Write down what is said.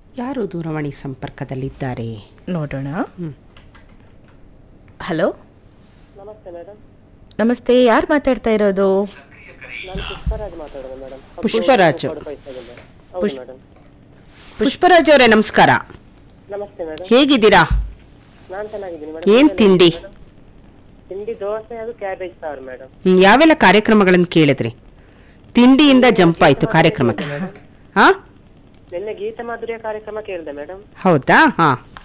ಯಾರು ದೂರವಾಣಿ ಸಂಪರ್ಕದಲ್ಲಿದ್ದಾರೆ ನೋಡೋಣ ಹ್ಮ್. ಹಲೋ ನಮಸ್ತೆ ಮೇಡಮ್ ನಮಸ್ತೆ ಯಾರು ಮಾತಾಡ್ತಾ ಇರೋದು ನಾನು ಪುಷ್ಪರಾಜ್ ಮಾತಾಡೋದು ಮೇಡಮ್ ಪುಷ್ಪರಾಜ್ ಪೈಸದಿಂದ ಹೌದು ಪುಷ್- ಮೇಡಮ್ ಪುಷ್ಪರಾಜ್ ಅವರೇ ನಮಸ್ಕಾರ ನಮಸ್ತೆ ಮೇಡಮ್ ಹೇಗಿದ್ದೀರಾ ನಾನು ಚೆನ್ನಾಗಿದ್ದೀನಿ ಮೇಡಮ್ ಏನ್ ತಿಂಡಿ ತಿಂಡಿ ದೋಸೆ ಅದು ಕ್ಯಾಬೇಜ್ ಸಾರು ಮೇಡಮ್ ಹ್ಮ್, ಯಾವೆಲ್ಲ ಕಾರ್ಯಕ್ರಮಗಳನ್ನು ಕೇಳಿದ್ರಿ ತಿಂಡಿಯಿಂದ ಜಂಪ್ ಆಯ್ತು ಕಾರ್ಯಕ್ರಮಕ್ಕೆ ಹಾ ನಿನ್ನೆ ಗೀತ ಮಾಧುರ್ಯ ಕಾರ್ಯಕ್ರಮ ಕೇಳಿದೆ ಮೇಡಮ್ ಹೌದಾ ಹಾ